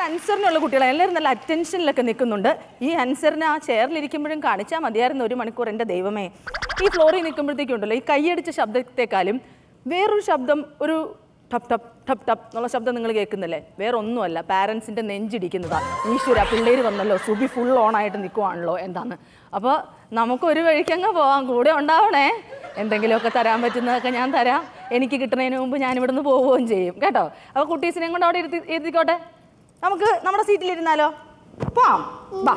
അൻസറിനുള്ള കുട്ടികളാണ് എല്ലാവരും നല്ല അറ്റൻഷനിലൊക്കെ നിൽക്കുന്നുണ്ട് ഈ അൻസറിനെ ആ ചെയറിലിരിക്കുമ്പോഴും കാണിച്ചാൽ മതിയായിരുന്നു ഒരു മണിക്കൂർ എൻ്റെ ദൈവമേ ഈ ഫ്ലോറിൽ നിൽക്കുമ്പോഴത്തേക്കും ഉണ്ടല്ലോ ഈ കൈയടിച്ച ശബ്ദത്തെക്കാളും വേറൊരു ശബ്ദം ഒരു ടപ് ടപ് ടപ് ടപ് എന്നുള്ള ശബ്ദം നിങ്ങൾ കേൾക്കുന്നില്ലേ വേറെ ഒന്നുമല്ല പാരൻസിൻ്റെ നെഞ്ചിടിക്കുന്നതാ ഈശ്വര പിള്ളേര് വന്നല്ലോ സുബി ഫുൾ ഓൺ ആയിട്ട് നിൽക്കുവാണല്ലോ എന്താന്ന് അപ്പോൾ നമുക്ക് ഒരു വഴിക്കങ്ങ് പോവാം കൂടെ ഉണ്ടാവണേ എന്തെങ്കിലുമൊക്കെ തരാൻ പറ്റുന്നതൊക്കെ ഞാൻ തരാം എനിക്ക് കിട്ടുന്നതിന് മുമ്പ് ഞാൻ ഇവിടുന്ന് പോവുകയും ചെയ്യും കേട്ടോ അപ്പോൾ കുട്ടീസിനെയും കൊണ്ട് അവിടെ ഇരുത്തി ഇരുത്തിക്കോട്ടെ നമുക്ക് നമ്മുടെ സീറ്റിലിരുന്നാലോ പോവാം ബാ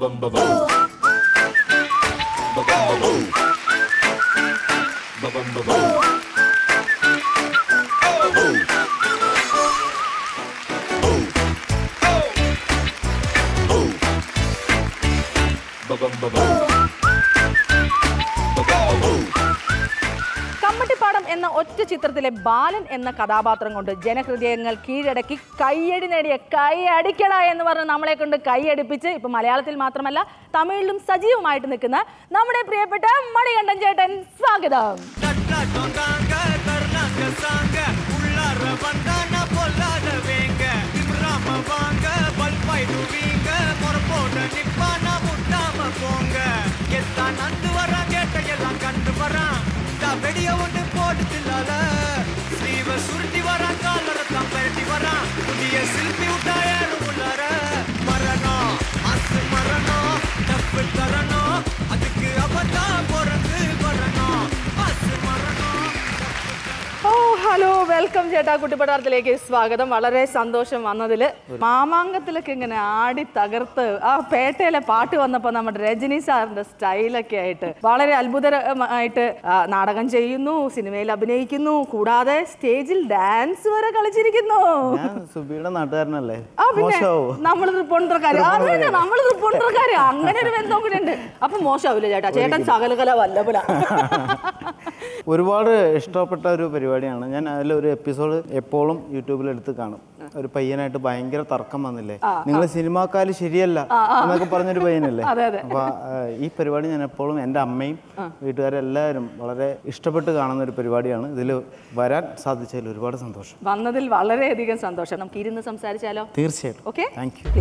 കമ്മട്ടിപ്പാടം എന്ന ഒറ്റ ചിത്രത്തിലെ ബാലൻ എന്ന കഥാപാത്രം കൊണ്ട് ജനഹൃദയങ്ങൾ കീഴടക്കി കൈയടി നേടിയ കൈയടിക്കട എന്ന് പറഞ്ഞ് നമ്മളെ കൊണ്ട് കൈയടിപ്പിച്ച് ഇപ്പൊ മലയാളത്തിൽ മാത്രമല്ല തമിഴിലും സജീവമായിട്ട് നിൽക്കുന്ന നമ്മുടെ പ്രിയപ്പെട്ട മണികണ്ഠൻ ചേട്ടൻ സ്വാഗതം தட்டாட்டோங்காங்க, கருணாங்க சாங்க, உள்ளார வந்தானா பொல்லாத வேங்க. திமிராம வாங்க, பல்பாயிடுவீங்க, பொறப்போட நிப்பானா முட்டாம போங்க. எத்தான் நந்து வரான், கேட்டையெல்லாம் கண்டு வரான். தா வெடிய ஒண்ணு போட்டுதில்லால. ஸ்லீவ சுருட்டி வரான், காலரத்தான் பெரட்டி வரான். புதிய சில்பி விட்டா ஏறும் உள்ளார. மரணம், அசு மரணம், தப்பு தரணும். அதுக்கு அவதான் பிறந்து வரணும். அசு மரணம் ഓ ഹലോ വെൽക്കം ചേട്ടാ കുട്ടിപ്പടാരത്തിലേക്ക് സ്വാഗതം വളരെ സന്തോഷം വന്നതിൽ മാമാങ്കത്തിലൊക്കെ ഇങ്ങനെ ആടി തകർത്ത് ആ പേട്ടയിലെ പാട്ട് വന്നപ്പോൾ നമ്മുടെ രജനി സാറിന്റെ സ്റ്റൈലൊക്കെ ആയിട്ട് വളരെ അത്ഭുതമായിട്ട് ആ, നാടകം ചെയ്യുന്നു സിനിമയിൽ അഭിനയിക്കുന്നു കൂടാതെ സ്റ്റേജിൽ ഡാൻസ് വരെ കളിച്ചിരിക്കുന്നു ഞാൻ സുബിയുടെ നാട്ടുകാരനല്ലേ ആ പിന്നെ മോശമാവോ നമ്മൾ തൃപ്പൂണിത്തറക്കാര് അതന്നെ നമ്മൾ തൃപ്പൂണിത്തറക്കാര് അങ്ങനെ ഒരു ബന്ധം കൂടെ ഉണ്ട് അപ്പൊ മോശമാവില്ല ചേട്ടാ ചേട്ടൻ സകലകല വല്ലപുല ഒരുപാട് ഇഷ്ടപ്പെട്ട ഒരു പരിപാടിയാണ് ഞാൻ അതിലൊരു എപ്പിസോഡ് എപ്പോഴും യൂട്യൂബിൽ എടുത്ത് കാണും ഒരു പയ്യനായിട്ട് ഭയങ്കര തർക്കം വന്നില്ലേ നിങ്ങൾ സിനിമാക്കാര് ശരിയല്ല എന്നൊക്കെ പറഞ്ഞൊരു പയ്യനല്ലേ അതെ, അതെ. അപ്പൊ ആ, ഈ പരിപാടി ഞാൻ എപ്പോഴും എൻ്റെ അമ്മയും വീട്ടുകാരെല്ലാവരും വളരെ ഇഷ്ടപ്പെട്ട് കാണുന്ന ഒരു പരിപാടിയാണ് ഇതിൽ വരാൻ സാധിച്ചതിൽ ഒരുപാട് സന്തോഷം വന്നതിൽ വളരെയധികം സന്തോഷം നമുക്ക് ഇരുന്ന് സംസാരിച്ചാലോ തീർച്ചയായിട്ടും ഓക്കെ താങ്ക് യു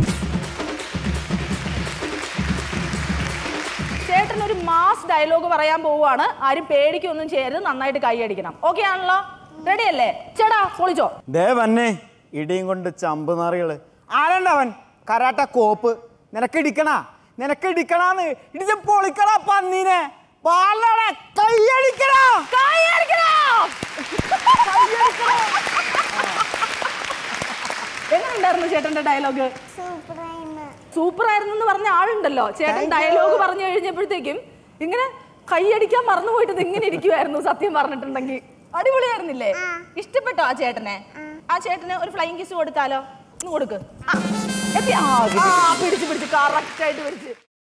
ചേട്ടൻ ഒരു മാസ് ഡയലോഗ് പറയാൻ പോവുകയാണ് ആരും പേടിക്കൊന്നും ചെയ്യരുത് നന്നായിട്ട് കൈയടിക്കണം ഓക്കെ ആണല്ലോ റെഡി അല്ലേ ചേട്ടാ പൊളിച്ചോ ദേ വന്നെ ഇടിയും കൊണ്ട് ചമ്പ് നാറികള് ആരണ്ടവൻ കരാട്ട കോപ്പ് നിനക്ക് ഇടിക്കണ നിനക്ക് ഇടിക്കണാന്ന് ഇടിച്ച് പൊളിക്കണ പന്നീനെ പാലട കൈയടിക്കണ എങ്ങനെയുണ്ടായിരുന്നു ചേട്ടന്റെ ഡയലോഗ് സൂപ്പർ ആയിരുന്നു എന്ന് പറഞ്ഞ ആളുണ്ടല്ലോ ചേട്ടൻ ഡയലോഗ് പറഞ്ഞു കഴിഞ്ഞപ്പോഴത്തേക്കും ഇങ്ങനെ കൈയടിക്കാൻ മറന്നുപോയിട്ട് ഇത് ഇങ്ങനെ ഇരിക്കുമായിരുന്നു സത്യം പറഞ്ഞിട്ടുണ്ടെങ്കിൽ അടിപൊളിയായിരുന്നില്ലേ ഇഷ്ടപ്പെട്ടോ ആ ചേട്ടനെ ആ ചേട്ടന് ഒരു ഫ്ലൈങ് കിസ് കൊടുത്താലോ ഒന്ന് കൊടുക്ക് ആ, എത്തി? ആ, പിടിച്ച് പിടിച്ച് കറക്റ്റ് ആയിട്ട് പിടിച്ച്